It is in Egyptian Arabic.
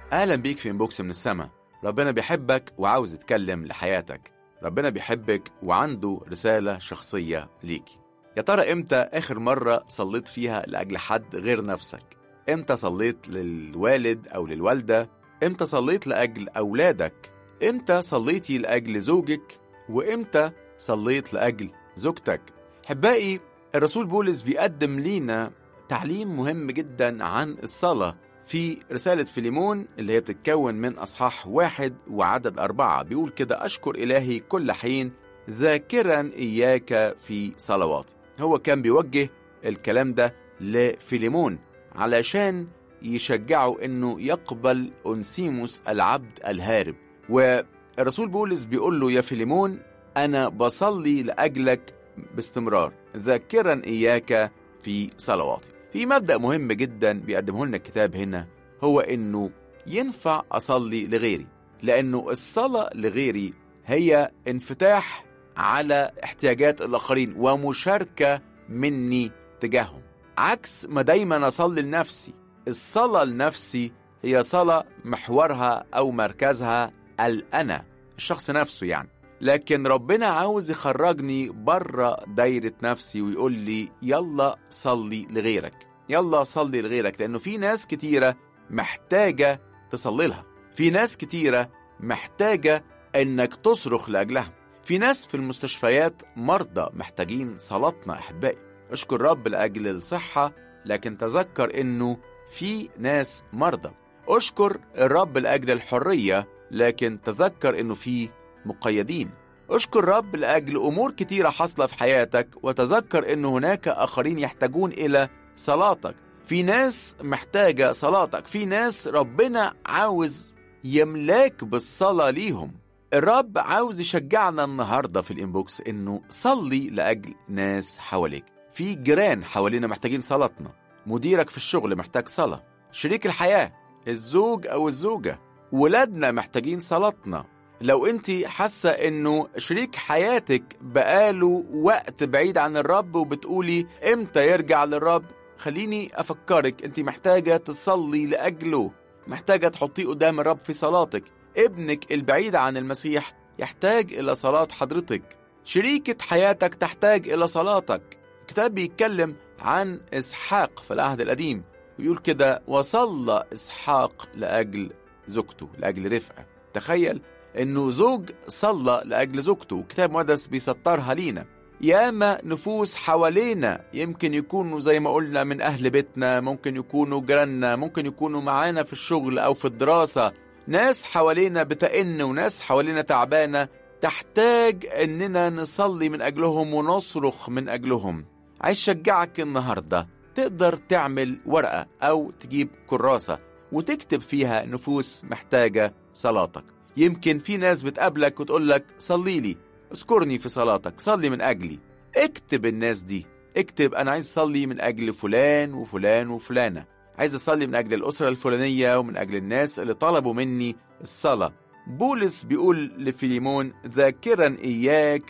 أهلا بيك في إنبوكس من السما ربنا بيحبك وعاوز يتكلم لحياتك ربنا بيحبك وعنده رسالة شخصية ليكي يا ترى إمتى آخر مرة صليت فيها لأجل حد غير نفسك؟ إمتى صليت للوالد أو للوالدة؟ إمتى صليت لأجل أولادك؟ إمتى صليتي لأجل زوجك؟ وإمتى صليت لأجل زوجتك؟ حبائي الرسول بولس بيقدم لينا تعليم مهم جدا عن الصلاة في رسالة فيليمون اللي هي بتتكون من أصحاح واحد وعدد أربعة بيقول كده أشكر إلهي كل حين ذاكرا إياك في صلواتي هو كان بيوجه الكلام ده لفيليمون علشان يشجعه انه يقبل أنسيموس العبد الهارب والرسول بولس بيقول له يا فيليمون أنا بصلي لأجلك باستمرار ذاكرا إياك في صلواتي في مبدأ مهم جدا بيقدمه لنا الكتاب هنا هو إنه ينفع أصلي لغيري لأنه الصلاة لغيري هي انفتاح على احتياجات الآخرين ومشاركة مني تجاههم عكس ما دايما أصلي لنفسي الصلاة لنفسي هي صلاة محورها أو مركزها الأنا الشخص نفسه يعني لكن ربنا عاوز يخرجني بره دايرة نفسي ويقول لي يلا صلي لغيرك يلا صلي لغيرك لأنه في ناس كتيرة محتاجة تصلي لها في ناس كتيرة محتاجة إنك تصرخ لأجلها في ناس في المستشفيات مرضى محتاجين صلاتنا أحبائي اشكر رب لأجل الصحة لكن تذكر إنه في ناس مرضى اشكر الرب لأجل الحرية لكن تذكر إنه في مقيدين اشكر رب لأجل أمور كتيرة حاصلة في حياتك وتذكر أن هناك آخرين يحتاجون إلى صلاتك في ناس محتاجة صلاتك في ناس ربنا عاوز يملاك بالصلاة ليهم الرب عاوز يشجعنا النهاردة في الإنبوكس إنه صلي لأجل ناس حواليك في جيران حوالينا محتاجين صلاتنا مديرك في الشغل محتاج صلاة شريك الحياة الزوج أو الزوجة ولادنا محتاجين صلاتنا لو انت حاسة انه شريك حياتك بقاله وقت بعيد عن الرب وبتقولي امتى يرجع للرب خليني افكرك انت محتاجة تصلي لأجله محتاجة تحطيه قدام الرب في صلاتك ابنك البعيد عن المسيح يحتاج إلى صلاة حضرتك شريكة حياتك تحتاج إلى صلاتك الكتاب بيتكلم عن إسحاق في العهد القديم ويقول كده وصلى إسحاق لأجل زوجته لأجل رفقة تخيل انه زوج صلى لاجل زوجته كتاب مقدس بيسطرها لينا ياما نفوس حوالينا يمكن يكونوا زي ما قلنا من اهل بيتنا ممكن يكونوا جيراننا ممكن يكونوا معانا في الشغل او في الدراسه ناس حوالينا بتئن وناس حوالينا تعبانه تحتاج اننا نصلي من اجلهم ونصرخ من اجلهم عايز اشجعك النهارده تقدر تعمل ورقه او تجيب كراسه وتكتب فيها نفوس محتاجه صلاتك يمكن في ناس بتقابلك وتقول لك صلي لي اذكرني في صلاتك صلي من أجلي اكتب الناس دي اكتب أنا عايز أصلي من أجل فلان وفلان وفلانة عايز أصلي من أجل الأسرة الفلانية ومن أجل الناس اللي طلبوا مني الصلاة بولس بيقول لفيليمون ذاكرا إياك